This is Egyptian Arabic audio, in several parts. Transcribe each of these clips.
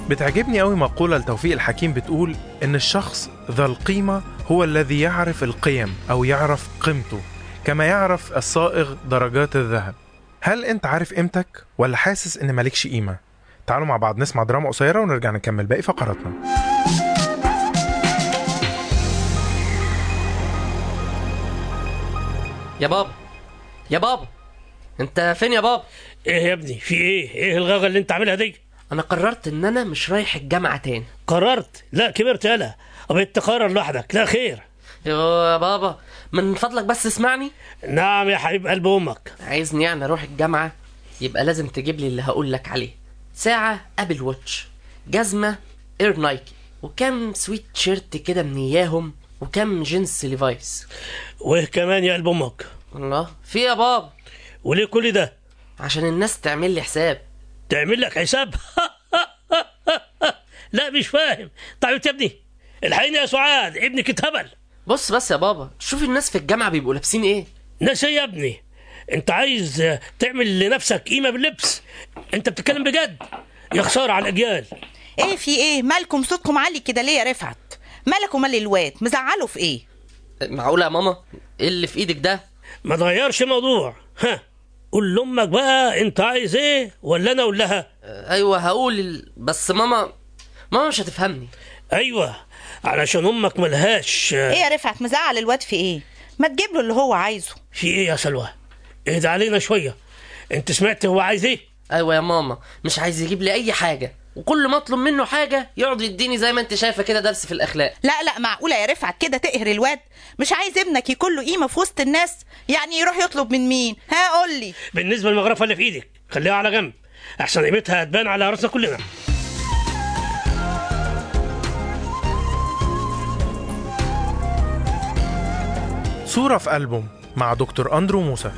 بتعجبني قوي مقولة لتوفيق الحكيم بتقول إن الشخص ذا القيمة هو الذي يعرف القيم أو يعرف قيمته كما يعرف الصائغ درجات الذهب هل أنت عارف قيمتك ولا حاسس إن مالكش قيمة؟ تعالوا مع بعض نسمع دراما قصيرة ونرجع نكمل باقي فقراتنا يا بابا يا بابا انت فين يا بابا ايه يا ابني في ايه ايه الغاغه اللي انت عاملها دي انا قررت ان انا مش رايح الجامعه تاني قررت لا كبرت يالا وبقيت تقرر لوحدك لا خير يا بابا من فضلك بس اسمعني نعم يا حبيب قلب امك عايزني يعني اروح الجامعه يبقى لازم تجيب لي اللي هقول لك عليه ساعه ابل واتش جزمه اير نايكي وكم سويت شيرت كده من اياهم وكم جينز ليفايس وايه كمان يا قلب امك الله في يا بابا وليه كل ده عشان الناس تعمل لي حساب تعمل لك حساب لا مش فاهم طيب يا ابني الحقيني يا سعاد ابنك اتهبل بص بس يا بابا شوف الناس في الجامعه بيبقوا لابسين ايه ناس إيه يا ابني انت عايز تعمل لنفسك قيمه باللبس انت بتتكلم بجد يا خساره على الاجيال ايه في ايه مالكم صوتكم عالي كده ليه يا رفعت مالك ومال الواد مزعله في ايه معقوله يا ماما ايه اللي في ايدك ده ما تغيرش موضوع ها قول لامك بقى انت عايز ايه ولا انا اقول لها ايوه هقول ال- بس ماما ماما مش هتفهمني ايوه علشان امك ملهاش ايه يا رفعت مزعل الواد في ايه ما تجيب له اللي هو عايزه في ايه يا سلوى اهدى علينا شويه انت سمعت هو عايز ايه ايوه يا ماما مش عايز يجيب لي اي حاجه وكل ما اطلب منه حاجه يقعد يديني زي ما انت شايفه كده درس في الاخلاق لا لا معقوله يا رفعت كده تقهر الواد مش عايز ابنك يكون له قيمه في وسط الناس يعني يروح يطلب من مين ها قول لي بالنسبه للمغرفه اللي في ايدك خليها على جنب احسن قيمتها هتبان على راسنا كلنا صورة في ألبوم مع دكتور أندرو موسى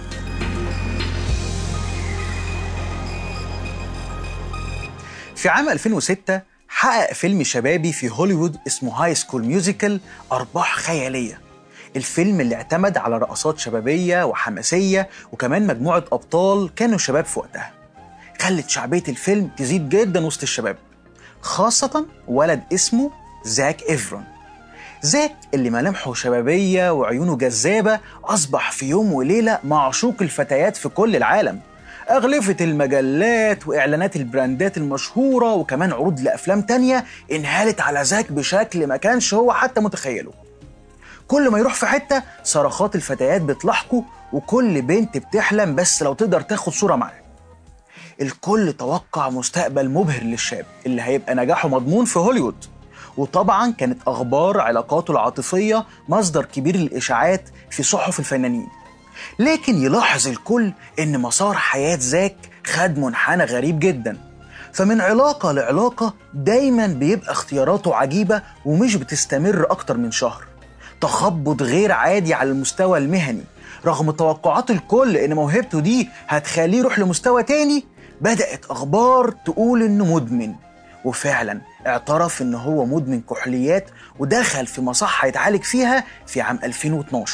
في عام 2006 حقق فيلم شبابي في هوليوود اسمه هاي سكول ميوزيكال أرباح خيالية الفيلم اللي اعتمد على رقصات شبابية وحماسية وكمان مجموعة أبطال كانوا شباب في وقتها خلت شعبية الفيلم تزيد جدا وسط الشباب خاصة ولد اسمه زاك إيفرون زاك اللي ملامحه شبابية وعيونه جذابة أصبح في يوم وليلة معشوق الفتيات في كل العالم أغلفة المجلات وإعلانات البراندات المشهورة وكمان عروض لأفلام تانية انهالت على زاك بشكل ما كانش هو حتى متخيله كل ما يروح في حتة صرخات الفتيات بتلاحقه وكل بنت بتحلم بس لو تقدر تاخد صورة معاه الكل توقع مستقبل مبهر للشاب اللي هيبقى نجاحه مضمون في هوليوود وطبعا كانت اخبار علاقاته العاطفيه مصدر كبير للاشاعات في صحف الفنانين لكن يلاحظ الكل ان مسار حياه زاك خد منحنى غريب جدا فمن علاقه لعلاقه دايما بيبقى اختياراته عجيبه ومش بتستمر اكتر من شهر تخبط غير عادي على المستوى المهني رغم توقعات الكل ان موهبته دي هتخليه يروح لمستوى تاني بدأت أخبار تقول إنه مدمن وفعلا اعترف إن هو مدمن كحوليات ودخل في مصحة يتعالج فيها في عام 2012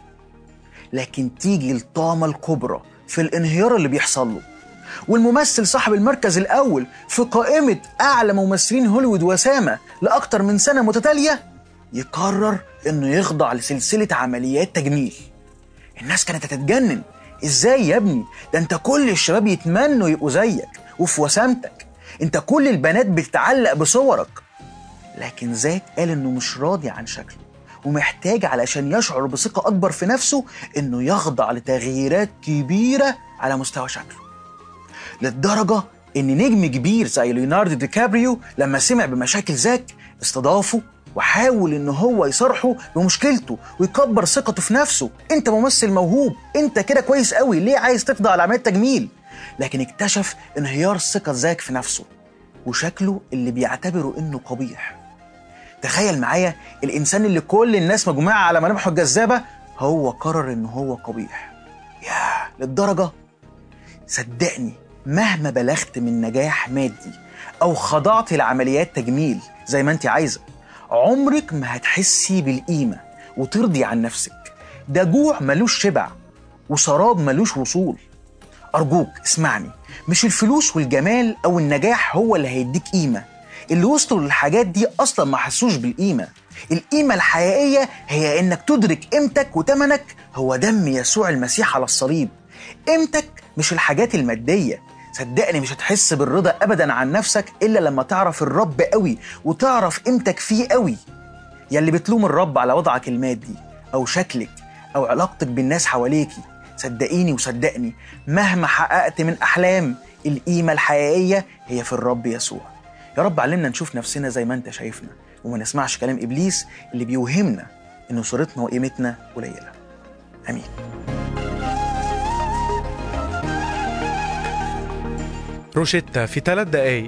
لكن تيجي الطامة الكبرى في الانهيار اللي بيحصل له والممثل صاحب المركز الأول في قائمة أعلى ممثلين هوليوود وسامة لأكتر من سنة متتالية يقرر إنه يخضع لسلسلة عمليات تجميل الناس كانت هتتجنن ازاي يا ابني ده انت كل الشباب يتمنوا يبقوا زيك وفي وسامتك انت كل البنات بتتعلق بصورك لكن زاك قال انه مش راضي عن شكله ومحتاج علشان يشعر بثقة أكبر في نفسه إنه يخضع لتغييرات كبيرة على مستوى شكله للدرجة إن نجم كبير زي ليوناردو دي كابريو لما سمع بمشاكل زاك استضافه وحاول ان هو يصارحه بمشكلته ويكبر ثقته في نفسه انت ممثل موهوب انت كده كويس قوي ليه عايز تخضع لعمليات تجميل لكن اكتشف انهيار ثقة زاك في نفسه وشكله اللي بيعتبره انه قبيح تخيل معايا الانسان اللي كل الناس مجموعة على ملامحه الجذابة هو قرر ان هو قبيح ياه للدرجة صدقني مهما بلغت من نجاح مادي او خضعت لعمليات تجميل زي ما انت عايزه عمرك ما هتحسي بالقيمة وترضي عن نفسك ده جوع ملوش شبع وسراب ملوش وصول أرجوك اسمعني مش الفلوس والجمال أو النجاح هو اللي هيديك قيمة اللي وصلوا للحاجات دي اصلا ما حسوش بالقيمه القيمه الحقيقيه هي انك تدرك قيمتك وتمنك هو دم يسوع المسيح على الصليب قيمتك مش الحاجات الماديه صدقني مش هتحس بالرضا ابدا عن نفسك الا لما تعرف الرب قوي وتعرف قيمتك فيه قوي يلي بتلوم الرب على وضعك المادي او شكلك او علاقتك بالناس حواليكي صدقيني وصدقني مهما حققت من احلام القيمه الحقيقيه هي في الرب يسوع يا رب علمنا نشوف نفسنا زي ما انت شايفنا وما نسمعش كلام ابليس اللي بيوهمنا ان صورتنا وقيمتنا قليله امين روشيتا في ثلاث دقايق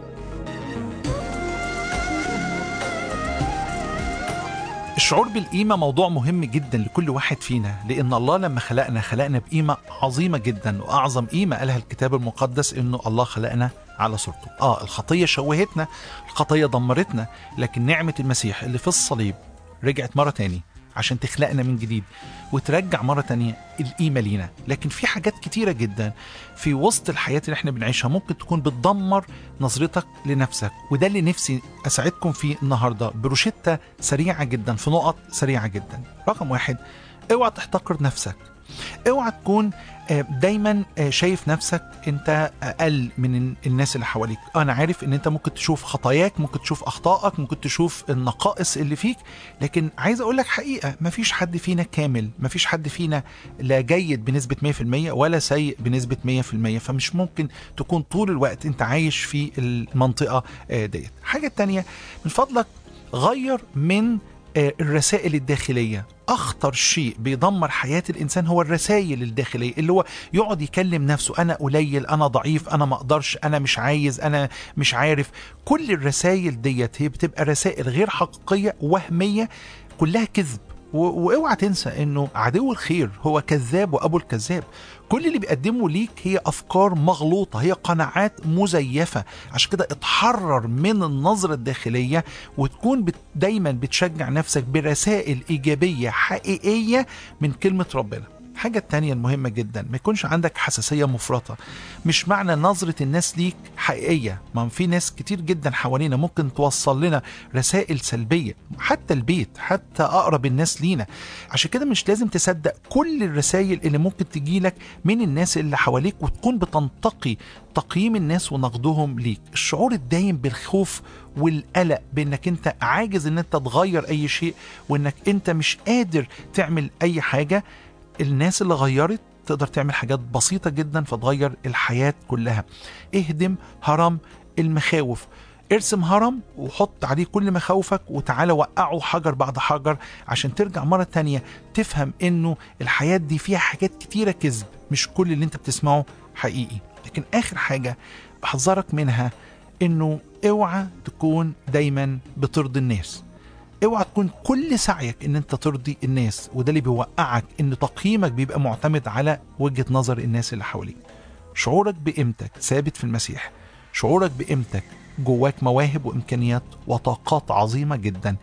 الشعور بالقيمة موضوع مهم جدا لكل واحد فينا لأن الله لما خلقنا خلقنا بقيمة عظيمة جدا وأعظم قيمة قالها الكتاب المقدس إنه الله خلقنا على صورته آه الخطية شوهتنا الخطية دمرتنا لكن نعمة المسيح اللي في الصليب رجعت مرة تاني عشان تخلقنا من جديد وترجع مرة تانية القيمة لينا لكن في حاجات كتيرة جدا في وسط الحياة اللي احنا بنعيشها ممكن تكون بتدمر نظرتك لنفسك وده اللي نفسي أساعدكم فيه النهاردة بروشتة سريعة جدا في نقط سريعة جدا رقم واحد اوعى تحتقر نفسك اوعى تكون آه، دايما آه، شايف نفسك انت اقل من الناس اللي حواليك انا عارف ان انت ممكن تشوف خطاياك ممكن تشوف اخطائك ممكن تشوف النقائص اللي فيك لكن عايز اقول لك حقيقه مفيش حد فينا كامل مفيش حد فينا لا جيد بنسبه 100% ولا سيء بنسبه 100% فمش ممكن تكون طول الوقت انت عايش في المنطقه آه، ديت الحاجه التانية من فضلك غير من آه، الرسائل الداخلية أخطر شيء بيدمر حياة الإنسان هو الرسائل الداخلية اللي هو يقعد يكلم نفسه أنا قليل أنا ضعيف أنا ما أقدرش أنا مش عايز أنا مش عارف كل الرسائل ديت هي بتبقى رسائل غير حقيقية وهمية كلها كذب و- واوعى تنسى انه عدو الخير هو كذاب وابو الكذاب كل اللي بيقدمه ليك هي افكار مغلوطه هي قناعات مزيفه عشان كده اتحرر من النظره الداخليه وتكون بت دايما بتشجع نفسك برسائل ايجابيه حقيقيه من كلمه ربنا الحاجة التانية المهمة جدا ما يكونش عندك حساسية مفرطة مش معنى نظرة الناس ليك حقيقية ما في ناس كتير جدا حوالينا ممكن توصل لنا رسائل سلبية حتى البيت حتى أقرب الناس لينا عشان كده مش لازم تصدق كل الرسائل اللي ممكن تجيلك من الناس اللي حواليك وتكون بتنتقي تقييم الناس ونقدهم ليك الشعور الدايم بالخوف والقلق بانك انت عاجز ان انت تغير اي شيء وانك انت مش قادر تعمل اي حاجه الناس اللي غيرت تقدر تعمل حاجات بسيطة جدا فتغير الحياة كلها اهدم هرم المخاوف ارسم هرم وحط عليه كل مخاوفك وتعالى وقعه حجر بعد حجر عشان ترجع مرة تانية تفهم انه الحياة دي فيها حاجات كتيرة كذب مش كل اللي انت بتسمعه حقيقي لكن اخر حاجة بحذرك منها انه اوعى تكون دايما بترضي الناس اوعى تكون كل سعيك ان انت ترضي الناس وده اللي بيوقعك ان تقييمك بيبقى معتمد على وجهة نظر الناس اللي حواليك شعورك بقيمتك ثابت في المسيح شعورك بقيمتك جواك مواهب وامكانيات وطاقات عظيمة جدا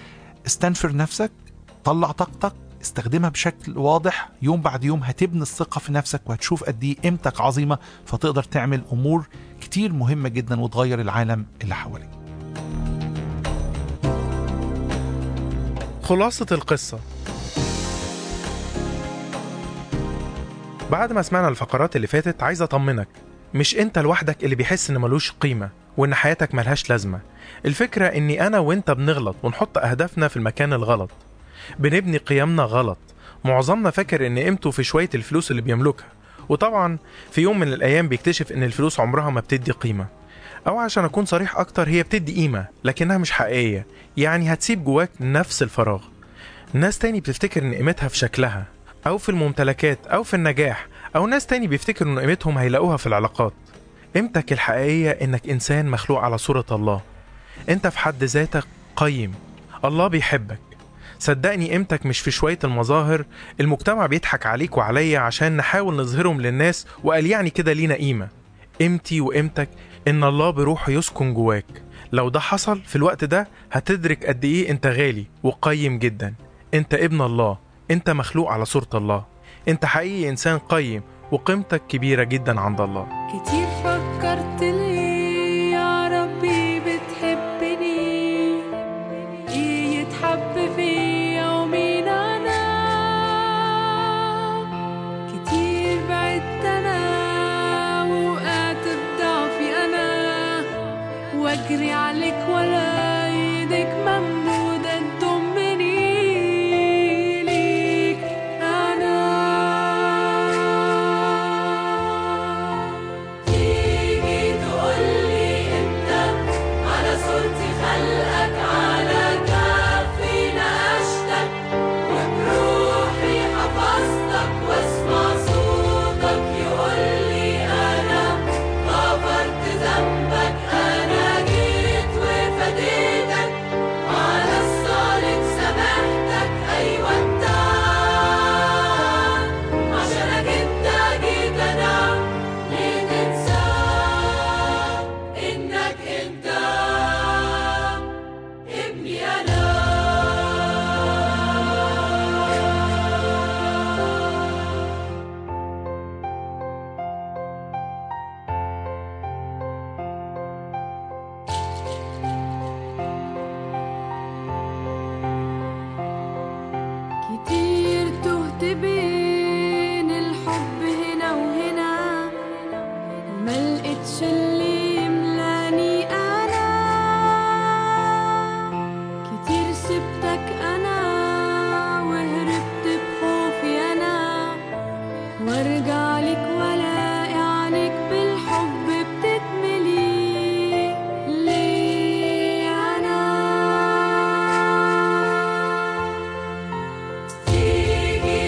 استنفر نفسك طلع طاقتك استخدمها بشكل واضح يوم بعد يوم هتبني الثقة في نفسك وهتشوف قد ايه قيمتك عظيمة فتقدر تعمل امور كتير مهمة جدا وتغير العالم اللي حواليك خلاصة القصة بعد ما سمعنا الفقرات اللي فاتت عايز أطمنك مش أنت لوحدك اللي بيحس إن ملوش قيمة وإن حياتك ملهاش لازمة الفكرة إني أنا وإنت بنغلط ونحط أهدافنا في المكان الغلط بنبني قيمنا غلط معظمنا فاكر إن قيمته في شوية الفلوس اللي بيملكها وطبعا في يوم من الأيام بيكتشف إن الفلوس عمرها ما بتدي قيمة أو عشان أكون صريح أكتر هي بتدي قيمة لكنها مش حقيقية يعني هتسيب جواك نفس الفراغ ناس تاني بتفتكر إن قيمتها في شكلها أو في الممتلكات أو في النجاح أو ناس تاني بيفتكروا إن قيمتهم هيلاقوها في العلاقات قيمتك الحقيقية إنك إنسان مخلوق على صورة الله أنت في حد ذاتك قيم الله بيحبك صدقني قيمتك مش في شوية المظاهر المجتمع بيضحك عليك وعليا عشان نحاول نظهرهم للناس وقال يعني كده لينا قيمة قيمتي وقيمتك إن الله بروحه يسكن جواك لو ده حصل في الوقت ده هتدرك قد إيه أنت غالي وقيم جدا أنت ابن الله أنت مخلوق على صورة الله أنت حقيقي إنسان قيم وقيمتك كبيرة جدا عند الله كتير فكرت ليه يا ربي بتحبني واجري عليك ولا ايدك ممدودة تضمني ليك انا تيجي تقولي انت على صورتي خلقك على كفي نقشتك وبروحي حفظتك واسمع صوتك يقولي انا غفرت ذنبك انا جيت وفديتك على الصالح سامحتك ايوه انت عشانك انت جيت انا ليه تنسى انك انت ابني انا كتير تهت بين الحب هنا وهنا ما لقيتش اللي يملاني انا كتير سبتك انا وهربت بخوفي انا وارجع لك والاقي عليك بالحب بتتملي ليه انا تيجي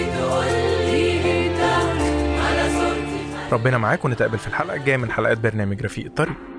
تقولي انت على صورتي ربنا معاك ونتقابل في الحلقة الجاية من حلقات برنامج رفيق الطريق